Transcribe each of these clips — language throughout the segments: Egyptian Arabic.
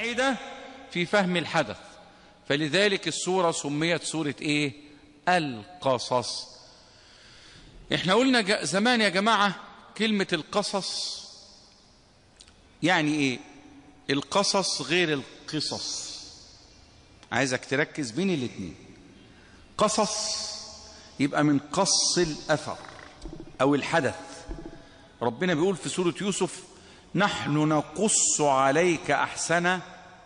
مساعدة في فهم الحدث فلذلك السورة سميت سورة ايه القصص احنا قلنا زمان يا جماعة كلمة القصص يعني ايه القصص غير القصص عايزك تركز بين الاثنين قصص يبقى من قص الأثر أو الحدث ربنا بيقول في سورة يوسف نحن نقص عليك أحسن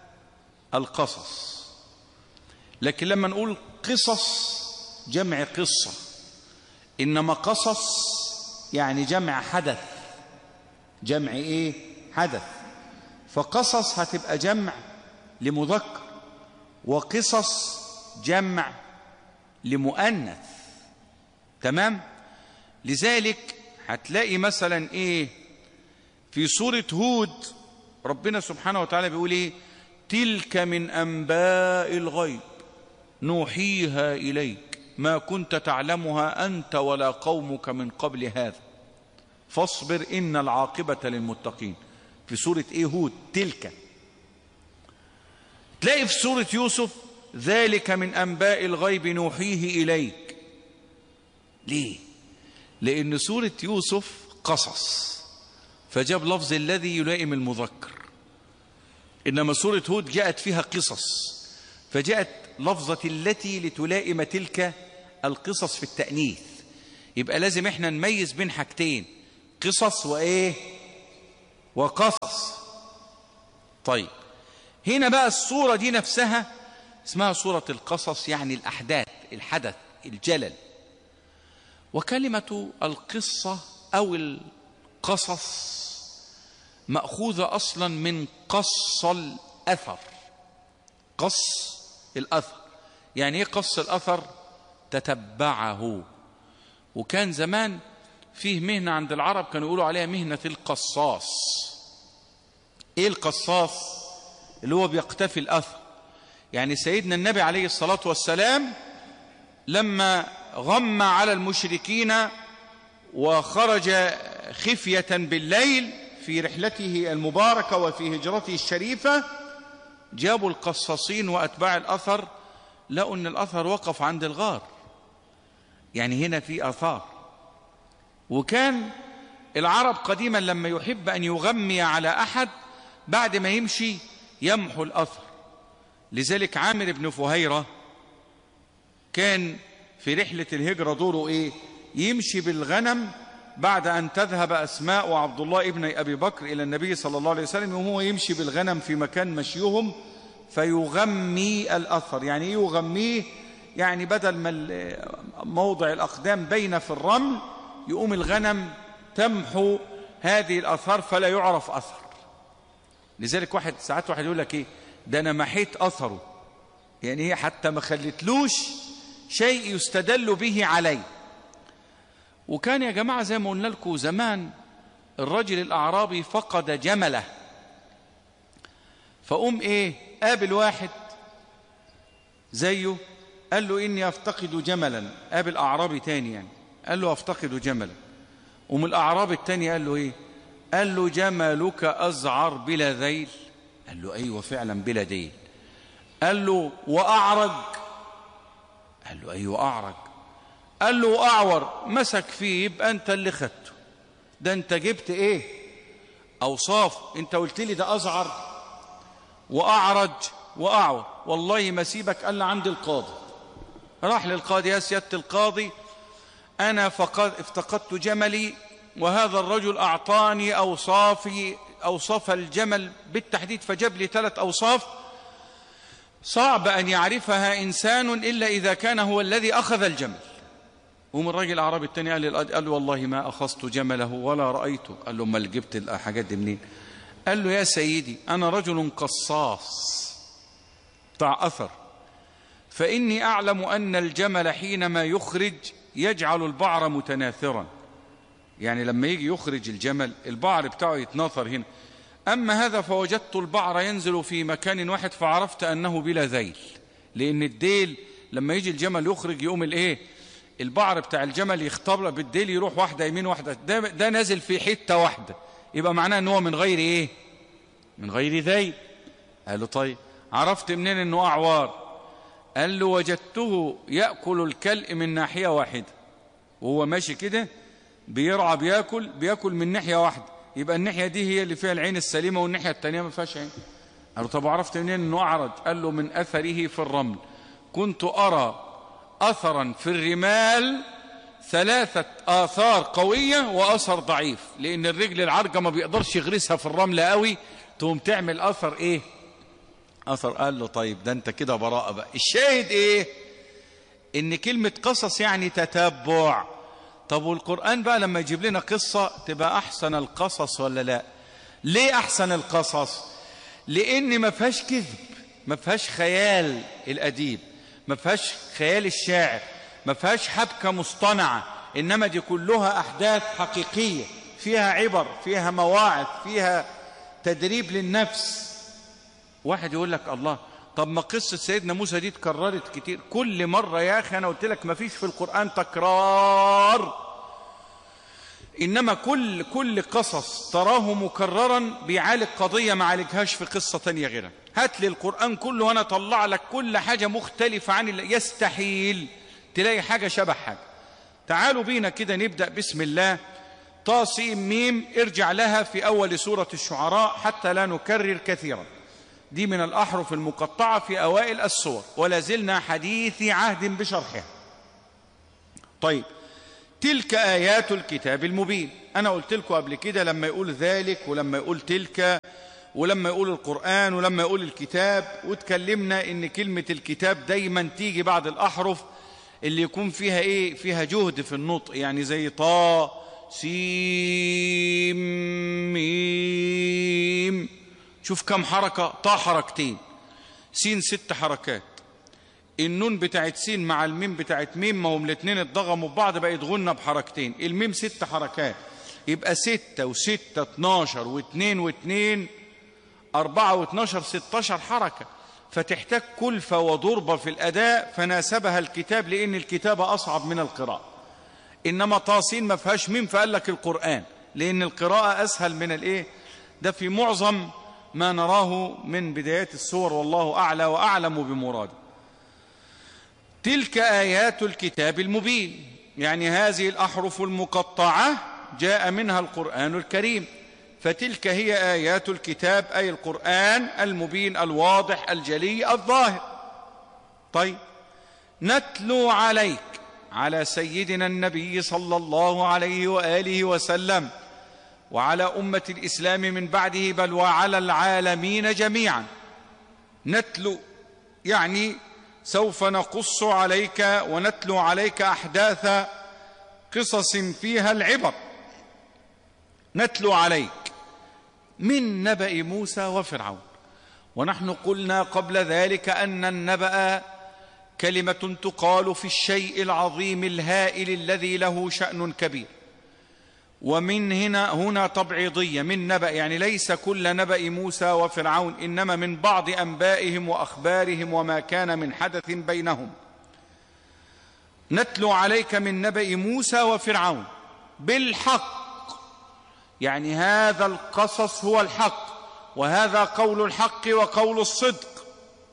القصص لكن لما نقول قصص جمع قصة إنما قصص يعني جمع حدث جمع إيه حدث فقصص هتبقى جمع لمذكر وقصص جمع لمؤنث تمام لذلك هتلاقي مثلا ايه في سورة هود ربنا سبحانه وتعالى بيقول ايه تلك من انباء الغيب نوحيها اليك ما كنت تعلمها انت ولا قومك من قبل هذا فاصبر ان العاقبة للمتقين في سورة ايه هود تلك تلاقي في سورة يوسف ذلك من أنباء الغيب نوحيه إليك ليه لأن سورة يوسف قصص فجاب لفظ الذي يلائم المذكر إنما سورة هود جاءت فيها قصص فجاءت لفظة التي لتلائم تلك القصص في التأنيث يبقى لازم احنا نميز بين حاجتين قصص وإيه وقصص طيب هنا بقى الصورة دي نفسها اسمها صورة القصص يعني الأحداث الحدث الجلل وكلمة القصة أو القصص مأخوذة أصلا من قص الأثر قص الأثر يعني إيه قص الأثر تتبعه وكان زمان فيه مهنة عند العرب كانوا يقولوا عليها مهنة القصاص إيه القصاص اللي هو بيقتفي الأثر يعني سيدنا النبي عليه الصلاة والسلام لما غم على المشركين وخرج خفية بالليل في رحلته المباركة وفي هجرته الشريفة جابوا القصاصين وأتباع الأثر لقوا أن الأثر وقف عند الغار يعني هنا في أثار وكان العرب قديما لما يحب أن يغمي على أحد بعد ما يمشي يمحو الأثر لذلك عامر بن فهيرة كان في رحلة الهجرة دوره إيه يمشي بالغنم بعد أن تذهب أسماء وعبد الله ابن أبي بكر إلى النبي صلى الله عليه وسلم وهو يمشي بالغنم في مكان مشيهم فيغمي الأثر يعني إيه يغميه يعني بدل ما موضع الأقدام بين في الرمل يقوم الغنم تمحو هذه الأثار فلا يعرف أثر لذلك واحد ساعات واحد يقول لك إيه ده أنا محيت أثره يعني هي حتى ما خلتلوش شيء يستدل به عليه وكان يا جماعة زي ما قلنا لكم زمان الرجل الأعرابي فقد جمله فقوم إيه قابل واحد زيه قال له إني أفتقد جملا قابل أعرابي تاني يعني قال له أفتقد جملا ومن الأعراب التاني قال له إيه قال له جملك أزعر بلا ذيل قال له أيوة فعلا بلا ديل قال له وأعرج قال له أيوة أعرج قال له أعور مسك فيه يبقى أنت اللي خدته ده أنت جبت إيه أوصاف أنت قلت لي ده أزعر وأعرج وأعور والله ما سيبك قال عند القاضي راح للقاضي يا سيادة القاضي أنا فقد افتقدت جملي وهذا الرجل أعطاني أوصافي أوصاف الجمل بالتحديد فجاب لي ثلاث أوصاف صعب أن يعرفها إنسان إلا إذا كان هو الذي أخذ الجمل ومن الراجل الأعرابي الثاني قال للقاضي قال له والله ما أخذت جمله ولا رأيته قال له امال جبت الحاجات دي منين قال له يا سيدي أنا رجل قصاص بتاع أثر فإني أعلم أن الجمل حينما يخرج يجعل البعر متناثرا يعني لما يجي يخرج الجمل البعر بتاعه يتناثر هنا أما هذا فوجدت البعر ينزل في مكان واحد فعرفت أنه بلا ذيل لأن الديل لما يجي الجمل يخرج يقوم الإيه البعر بتاع الجمل يختبر بالديل يروح واحدة يمين واحدة ده, ده نازل في حتة واحدة يبقى معناه أنه من غير إيه من غير ذيل قال له طيب عرفت منين انه اعوار قال له وجدته ياكل الكلء من ناحيه واحده وهو ماشي كده بيرعى بياكل بياكل من ناحيه واحده يبقى الناحيه دي هي اللي فيها العين السليمه والناحيه الثانيه ما فيهاش عين قال له طب عرفت منين انه اعرج قال له من اثره في الرمل كنت ارى اثرا في الرمال ثلاثة آثار قوية وأثر ضعيف لأن الرجل العرجة ما بيقدرش يغرسها في الرملة قوي تقوم تعمل أثر إيه أثر قال له طيب ده أنت كده براءة بقى الشاهد إيه إن كلمة قصص يعني تتبع طب والقرآن بقى لما يجيب لنا قصة تبقى أحسن القصص ولا لا ليه أحسن القصص لأن ما فيهاش كذب ما فيهاش خيال الأديب ما فيهاش خيال الشاعر ما فيهاش حبكة مصطنعة إنما دي كلها أحداث حقيقية فيها عبر فيها مواعظ فيها تدريب للنفس واحد يقول لك الله طب ما قصة سيدنا موسى دي اتكررت كتير كل مرة يا أخي أنا قلت لك ما فيش في القرآن تكرار إنما كل كل قصص تراه مكررا بيعالج قضية ما عالجهاش في قصة تانية غيرها هات لي القرآن كله وأنا أطلع لك كل حاجة مختلفة عن اللي يستحيل تلاقي حاجة شبه حاجة تعالوا بينا كده نبدأ بسم الله طاسيم ميم ارجع لها في أول سورة الشعراء حتى لا نكرر كثيرا دي من الأحرف المقطعة في أوائل السور ولا زلنا حديث عهد بشرحها طيب تلك آيات الكتاب المبين أنا قلت لكم قبل كده لما يقول ذلك ولما يقول تلك ولما يقول القرآن ولما يقول الكتاب وتكلمنا إن كلمة الكتاب دايما تيجي بعد الأحرف اللي يكون فيها إيه فيها جهد في النطق يعني زي طا سيم ميم شوف كم حركة طا حركتين سين ست حركات النون بتاعت سين مع الميم بتاعت ميم ما هم الاثنين اتضغموا ببعض بقى يتغنى بحركتين الميم ست حركات يبقى ستة وستة اتناشر واثنين واثنين أربعة واتناشر ستاشر حركة فتحتاج كلفة وضربة في الأداء فناسبها الكتاب لأن الكتابة أصعب من القراءة إنما طاسين ما فيهاش ميم فقال لك القرآن لأن القراءة أسهل من الإيه ده في معظم ما نراه من بدايات السور والله أعلى وأعلم بمراده تلك آيات الكتاب المبين يعني هذه الأحرف المقطعة جاء منها القرآن الكريم فتلك هي آيات الكتاب أي القرآن المبين الواضح الجلي الظاهر طيب نتلو عليك على سيدنا النبي صلى الله عليه وآله وسلم وعلى أمة الإسلام من بعده بل وعلى العالمين جميعا نتلو يعني سوف نقص عليك ونتلو عليك أحداث قصص فيها العبر نتلو عليك من نبأ موسى وفرعون ونحن قلنا قبل ذلك أن النبأ كلمة تقال في الشيء العظيم الهائل الذي له شأن كبير ومن هنا هنا تبعيضية من نبأ يعني ليس كل نبأ موسى وفرعون إنما من بعض أنبائهم وأخبارهم وما كان من حدث بينهم نتلو عليك من نبأ موسى وفرعون بالحق يعني هذا القصص هو الحق وهذا قول الحق وقول الصدق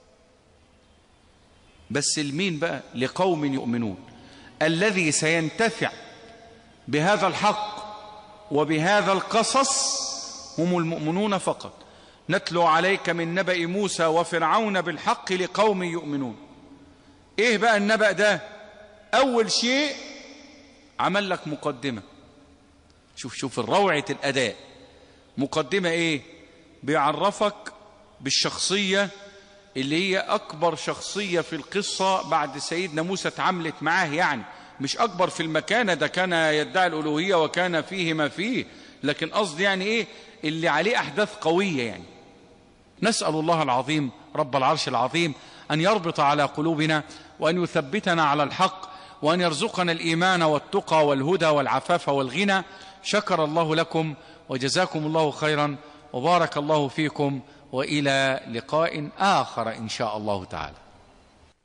بس المين بقى لقوم يؤمنون الذي سينتفع بهذا الحق وبهذا القصص هم المؤمنون فقط نتلو عليك من نبأ موسى وفرعون بالحق لقوم يؤمنون ايه بقى النبأ ده اول شيء عمل لك مقدمة شوف شوف الروعة الاداء مقدمة ايه بيعرفك بالشخصية اللي هي اكبر شخصية في القصة بعد سيدنا موسى اتعاملت معاه يعني مش أكبر في المكانة ده كان يدعي الألوهية وكان فيه ما فيه لكن قصدي يعني إيه اللي عليه أحداث قوية يعني نسأل الله العظيم رب العرش العظيم أن يربط على قلوبنا وأن يثبتنا على الحق وأن يرزقنا الإيمان والتقى والهدى والعفاف والغنى شكر الله لكم وجزاكم الله خيرا وبارك الله فيكم وإلى لقاء آخر إن شاء الله تعالى